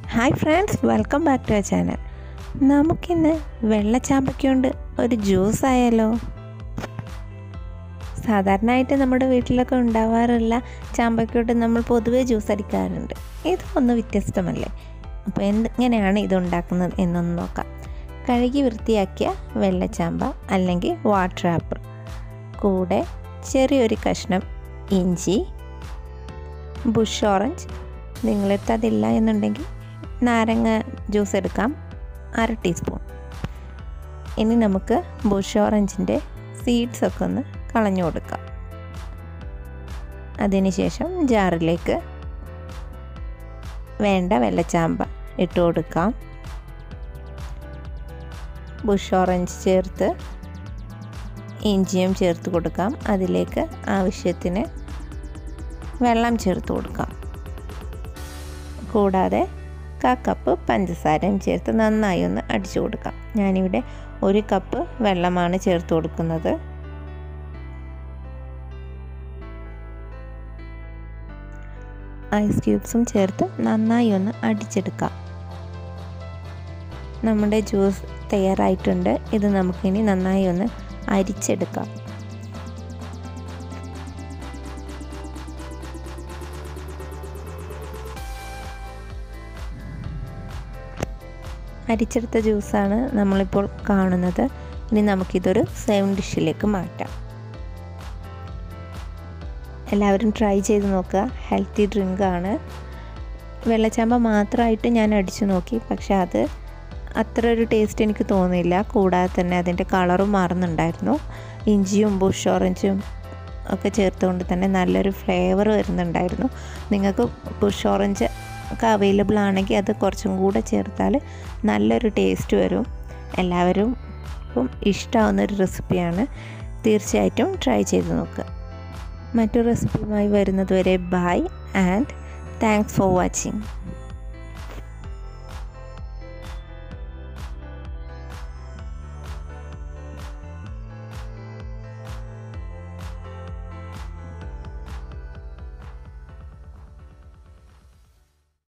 hi friends welcome back to our channel നമുക്കിന്ന് വെള്ളച്ചാമ്പയ്ക്ക കൊണ്ട് ഒരു ജ്യൂസ് ആയാലോ സാധാരണയായിട്ട് നമ്മുടെ വീട്ടിലൊക്കെ ഉണ്ടാവാറുള്ള ചാമ്പയ്ക്കോട്ട് നമ്മൾ പൊതുവേ ജ്യൂസ് അടിക്കാറുണ്ട് ഇത് ഒന്ന് വ്യത്യസ്തമല്ലേ അപ്പോൾ എങ്ങനെയാണ് ഇത് ഉണ്ടാക്കുന്നത് എന്നൊന്ന് നോക്കാം കഴുകി വൃത്തിയാക്കിയ വെള്ളച്ചാമ്പ അല്ലെങ്കിൽ വാട്ടർ ആപ്പിൾ കൂടെ ചെറിയൊരു കഷ്ണം ഇഞ്ചി ബുഷ് ഓറഞ്ച് നിങ്ങളടുത്ത് അതില്ല എന്നുണ്ടെങ്കിൽ നാരങ്ങ ജ്യൂസ് എടുക്കാം അര ടീസ്പൂൺ ഇനി നമുക്ക് ബുഷ് ഓറഞ്ചിൻ്റെ സീഡ്സ് ഒക്കെ ഒന്ന് കളഞ്ഞു കൊടുക്കാം അതിനുശേഷം ജാറിലേക്ക് വേണ്ട വെള്ളച്ചാമ്പ ഇട്ട് കൊടുക്കാം ബുഷ് ഓറഞ്ച് ചേർത്ത് ഇഞ്ചിയും ചേർത്ത് കൊടുക്കാം അതിലേക്ക് ആവശ്യത്തിന് വെള്ളം ചേർത്ത് കൊടുക്കാം കൂടാതെ കാ കപ്പ് പഞ്ചസാരയും ചേർത്ത് നന്നായി ഒന്ന് അടിച്ചു കൊടുക്കാം ഞാനിവിടെ ഒരു കപ്പ് വെള്ളമാണ് ചേർത്ത് കൊടുക്കുന്നത് ഐസ് ക്യൂബ്സും ചേർത്ത് നന്നായി ഒന്ന് അടിച്ചെടുക്കാം നമ്മുടെ ജ്യൂസ് തയ്യാറായിട്ടുണ്ട് ഇത് നമുക്കിനി നന്നായി ഒന്ന് അരിച്ചെടുക്കാം അരിച്ചെടുത്ത ജ്യൂസാണ് നമ്മളിപ്പോൾ കാണുന്നത് ഇനി നമുക്കിതൊരു സെവൻ ഡിഷിലേക്ക് മാറ്റാം എല്ലാവരും ട്രൈ ചെയ്ത് നോക്കുക ഹെൽത്തി ഡ്രിങ്കാണ് വെള്ളച്ചാമ്പ മാത്രമായിട്ട് ഞാൻ അടിച്ചു നോക്കി പക്ഷെ അത് അത്ര ഒരു ടേസ്റ്റ് എനിക്ക് തോന്നിയില്ല കൂടാതെ തന്നെ അതിൻ്റെ കളറും മാറുന്നുണ്ടായിരുന്നു ഇഞ്ചിയും ബുഷ് ഓറഞ്ചും ഒക്കെ ചേർത്തുകൊണ്ട് തന്നെ നല്ലൊരു ഫ്ലേവർ വരുന്നുണ്ടായിരുന്നു നിങ്ങൾക്ക് ബുഷ് ഓറഞ്ച് ഒക്കെ അവൈലബിൾ ആണെങ്കിൽ അത് കുറച്ചും കൂടെ ചേർത്താൽ നല്ലൊരു ടേസ്റ്റ് വരും എല്ലാവരും ഇഷ്ടമാവുന്നൊരു റെസിപ്പിയാണ് തീർച്ചയായിട്ടും ട്രൈ ചെയ്ത് നോക്കുക മറ്റൊരു റെസിപ്പിയുമായി വരുന്നതുവരെ bye and thanks for watching